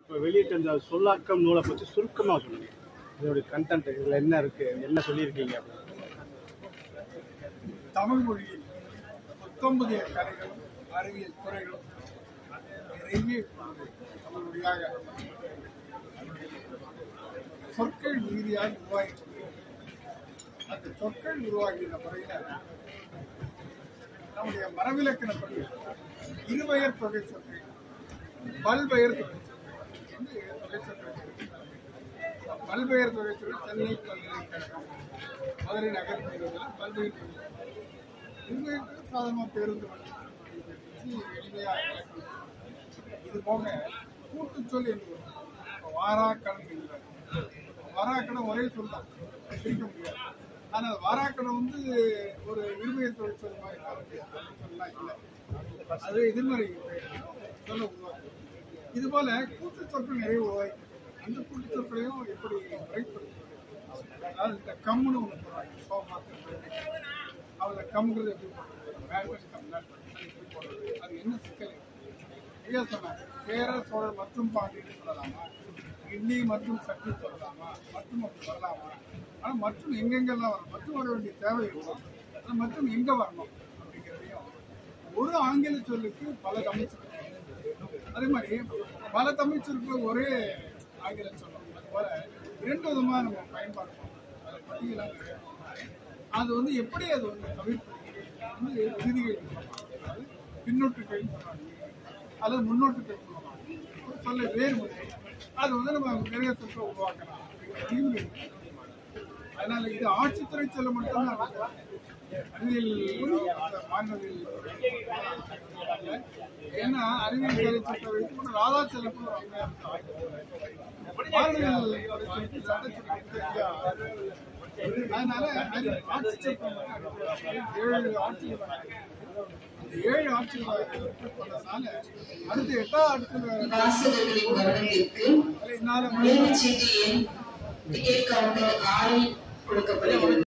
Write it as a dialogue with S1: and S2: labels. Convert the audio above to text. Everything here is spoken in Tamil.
S1: இப்போ வெளியிட்ட இந்த சொல்லாக்கம் நூலை பற்றி சுருக்கமாக சொல்லுங்க இதோடைய கண்டென்ட் இதில் என்ன இருக்கு என்ன சொல்லியிருக்கீங்க அப்படின்னு
S2: தமிழ் மொழியில் புத்தம்புதிய கலைகளும் அறிவியல் துறைகளும் நிறைய இப்பொழுது தமிழ் மொழியாக சொற்கள் ரீதியாக உருவாகி அந்த சொற்கள் உருவாகின்ற முறையில் நம்முடைய மரபிலக்கணப்படி இருபெயர் தொகை சொற்கள் பல்பெயர் தொகை சொற்கள் என்று தொகை சொற்கள் இருக்கின்றன. பல்பெயர் தொகை சொற்கள் சென்னை பல்கலைக்கழகம் மதுரை நகர் பகுதிகளில் பல்வேறு இருபெயர் சாதாரண பேருந்து வண்டி இது எளிமையாக விளக்கம். இது போக கூட்டுச்சொல் என்று ஒன்று. இப்ப வாராக்கடன் என்கிறார் வாராக்கடன் ஒரே சொல் தான் பிரிக்க முடியாது ஆனால் வாராக்கடன் வந்து ஒரு இருபெயர் தொழில் சொல் மாதிரி காண முடியாது அந்த சொல்லலாம் இல்லை அது எதிர்மறை பெயர் சொல்ல உருவாக்கும் இது போல கூட்டு சொற்கள் நிறைய உருவாக்கி அந்த கூட்டு சொற்களையும் எப்படி முறைப்படுத்துவது அதாவது இந்த கம்முன்னு ஒன்று போடுறாங்க சோமாத்திரம் அவங்க கம்ங்கிறது எப்படி போடுறது வேல்வன் கம் நட் அது எப்படி போடுறது அது என்ன சிக்கல் ஐயா சொன்னாங்க பேர சோழர் மற்றும் பாண்டியன் சொல்லலாமா இந்தி மற்றும் சக்தி சொல்லலாமா மற்றும் அப்படி வரலாமா ஆனால் மற்றும் எங்கெங்கெல்லாம் வரும் மற்றும் வர வேண்டிய தேவை இருக்கும் அது மற்றும் எங்கே வரணும் அப்படிங்கிறதையும் ஒரு ஆங்கில சொல்லுக்கு பல தமிழ் சொற்கள் அதே மாதிரி பல தமிழ் சொற்கள் ஒரே ஆங்கிலம் சொல்லணும் அது போல இரண்டு விதமாக நம்ம பயன்பாடு பண்ணணும் அதை பற்றியெல்லாம் நிறைய அது வந்து எப்படி அது வந்து தவிர்ப்பது வந்து விதிகள் அதாவது பின்னோட்டு கேள்வி அல்லது முன்னோட்டு கேள்வி ஒரு சொல்ல வேறுமுறை அது வந்து நம்ம நிறைய சொற்களை உருவாக்கலாம் அப்படிங்கிற விதிமுறை இருக்கு. அதனால இது ஆட்சித்துறை சொல்ல மட்டும்தான் இருக்கு. அறிவியல் மாநிலவியல் துறை ஏன்னா அறிவியல் துறை சட்டம் வைத்து கூட ராதா செல்லப்போ ஒரு அம்மையார் மாநிலவியல் துறை சட்டத்தை சட்டத்தை அதனால அது ஆட்சி சட்டம் ஏழு ஆட்சி அந்த ஏழு ஆட்சி பண்ணதுனால அடுத்த எட்டாவது ஆட்சி
S3: வாசகர்களின் கவனத்திற்கு
S2: என்னால
S3: நுழைவுச்சீட்டு எண் டிக்கெட் கவுண்டர் ஆறில் கொடுக்கப்படுகிறது